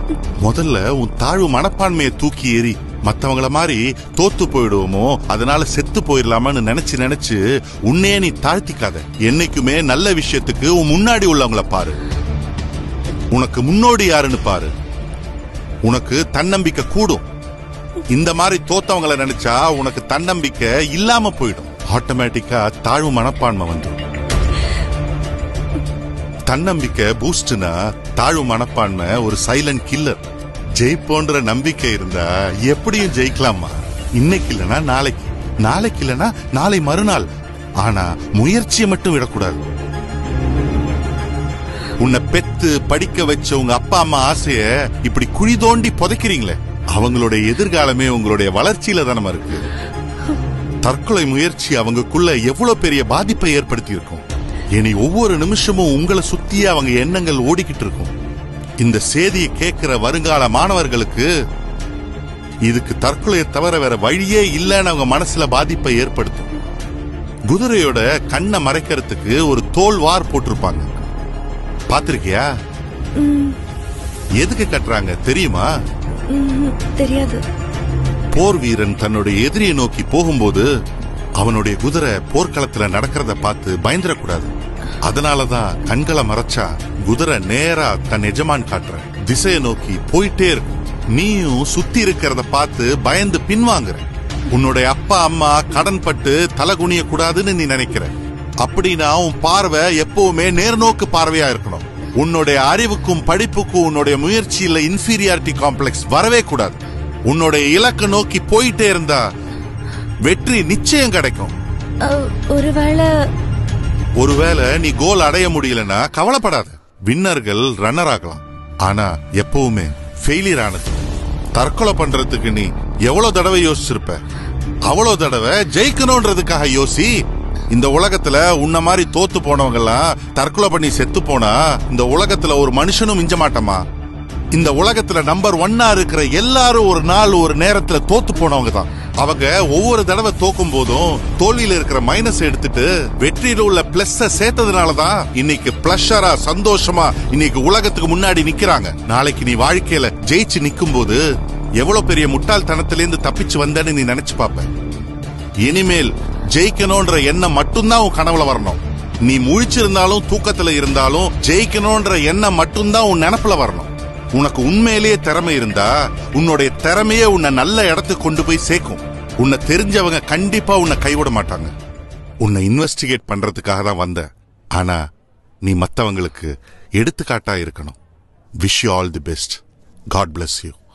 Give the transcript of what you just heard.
முதல்ல உன் தாழ்வு மனப்பான்மையை தூக்கி ஏறி மத்தவங்கள மாதிரி தோத்து போயிடுவோமோ அதனால செத்து போயிடலாமான்னு நினைச்சு நினைச்சு உன்னையே நீ தாழ்த்திக்காத என்னைக்குமே நல்ல விஷயத்துக்கு உன் முன்னாடி உள்ளவங்கள பாரு உனக்கு முன்னோடி யாருன்னு பாரு உனக்கு தன்னம்பிக்கை கூடும் இந்த மாதிரி தோத்தவங்கள நினைச்சா உனக்கு தன்னம்பிக்கை இல்லாம போயிடும் ஆட்டோமேட்டிக்கா தாழ்வு மனப்பான்மை வந்துடும் தன்னம்பிக்கை பூஸ்ட்னா தாழ்வு மனப்பான்மை ஒரு சைலண்ட் கில்லர் ஜெயிப்போன்ற நம்பிக்கை இருந்தா எப்படியும் ஜெயிக்கலாமா இன்னைக்கு இல்லனா நாளைக்கு நாளைக்கு இல்லனா நாளை மறுநாள் ஆனா முயற்சியை மட்டும் விடக்கூடாது உன்னை பெத்து படிக்க வச்ச உங்க அப்பா அம்மா ஆசைய இப்படி குழி தோண்டி புதைக்கிறீங்களே அவங்களுடைய எதிர்காலமே உங்களுடைய வளர்ச்சியில தானமா இருக்கு தற்கொலை முயற்சி அவங்களுக்குள்ள எவ்வளவு பெரிய பாதிப்பை ஏற்படுத்தி இருக்கும் இனி ஒவ்வொரு நிமிஷமும் உங்களை சுத்தியே அவங்க எண்ணங்கள் ஓடிக்கிட்டு இருக்கும் இந்த செய்தியை கேட்கிற வருங்கால மாணவர்களுக்கு இதுக்கு தற்கொலையை தவிர வேற வழியே இல்லைன்னு அவங்க மனசுல பாதிப்பை ஏற்படுத்தும் குதிரையோட கண்ணை மறைக்கிறதுக்கு ஒரு தோல் வார் போட்டிருப்பாங்க பாத்திருக்கியா எதுக்கு கட்டுறாங்க தெரியுமா ம்ஹும், தெரியாது போர் வீரன் தன்னுடைய எதிரியை நோக்கி போகும்போது அவனுடைய குதிரை போர்க்களத்துல நடக்கிறத பார்த்து பயந்துடக்கூடாது அதனாலதான் கண்களை மறைச்சா குதிரை நேரா தன் எஜமான் காட்டுற திசையை நோக்கி போயிட்டே இருக்கும் நீயும் சுத்தி இருக்கிறத பார்த்து பயந்து பின்வாங்குற உன்னுடைய அப்பா அம்மா கடன் பட்டு தலை குனிய கூடாதுன்னு நீ நினைக்கிற அப்படின்னா உன் பார்வை எப்பவுமே நேர்நோக்கு பார்வையா இருக்கணும் உன்னுடைய அறிவுக்கும் படிப்புக்கும் உன்னுடைய முயற்சியில இன்ஃபீரியாரிட்டி காம்ப்ளெக்ஸ் வரவே கூடாது உன்னுடைய இலக்கை நோக்கி போயிட்டே இருந்தா வெற்றி நிச்சயம் கிடைக்கும் அஹ், ஒருவேளை ஒருவேளை நீ கோல் அடைய முடியலன்னா கவலைப்படாத வின்னர்கள் ரன்னர் ஆகலாம் ஆனா எப்பவுமே ஃபெயிலியர் ஆனது தற்கொலை பண்றதுக்கு நீ எவ்வளவு தடவை யோசிச்சிருப்ப அவ்வளவு தடவை ஜெயிக்கணும்ன்றதுக்காக யோசி இந்த உலகத்துல உன்ன மாதிரி தோத்து போனவங்க எல்லாம் தற்கொலை பண்ணி செத்து போனா இந்த உலகத்துல ஒரு மனுஷனும் மிஞ்ச மாட்டோமா இந்த உலகத்துல நம்பர் ஒன்னா இருக்கிற எல்லாரும் ஒரு நாள் ஒரு நேரத்துல தோத்து போனவங்க தான் அவங்க ஒவ்வொரு தடவை தோக்கும் போதும் தோல்வியில இருக்கிற மைனஸ் எடுத்துட்டு வெற்றியில உள்ள பிளஸ் சேர்த்ததுனால தான் இன்னைக்கு பிளஷரா சந்தோஷமா இன்னைக்கு உலகத்துக்கு முன்னாடி நிக்கிறாங்க நாளைக்கு நீ வாழ்க்கையில ஜெயிச்சு நிக்கும் போது எவ்வளவு பெரிய முட்டாள்தனத்திலிருந்து தப்பிச்சு வந்தேன்னு நீ நினைச்சு பாப்ப இனிமேல் ஜெயிக்கணும்ன்ற எண்ணம் மட்டும்தான் உன் கனவுல வரணும் நீ முழிச்சிருந்தாலும் தூக்கத்துல இருந்தாலும் ஜெயிக்கணும்ன்ற எண்ணம் மட்டும்தான் உன் நினப்புல வரணும் உனக்கு உண்மையிலேயே திறமை இருந்தா உன்னுடைய திறமையே உன்னை நல்ல இடத்துக்கு கொண்டு போய் சேர்க்கும் உன்னை தெரிஞ்சவங்க கண்டிப்பா உன்னை கைவிட மாட்டாங்க உன்னை இன்வெஸ்டிகேட் பண்றதுக்காக தான் வந்த ஆனா நீ மத்தவங்களுக்கு எடுத்துக்காட்டா இருக்கணும் wish you all the best God bless you